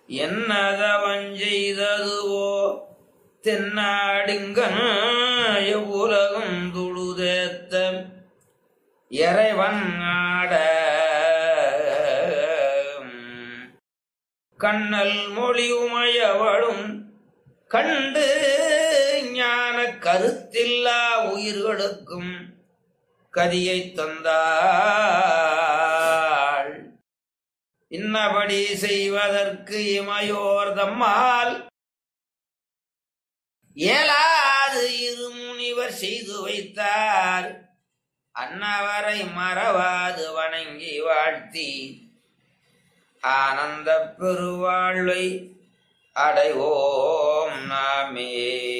என்னதவன் செய்ததுவோ தென்னாடுங்கன் எவ்வுலகம் துழுதேத்த இறைவன் ஆட கண்ணல் மொழி உமையவளும் கண்டு ஞான கருத்தில்லா உயிர்களுக்கும் கதியை தந்தாள் இன்னபடி செய்வதற்கு இமையோர் தம்மால் இயலாது இரு முனிவர் செய்து வைத்தார் அன்னவரை மறவாது வணங்கி வாழ்த்தி ஆனந்த பெருவாழ்வை அடைவோம் நாமே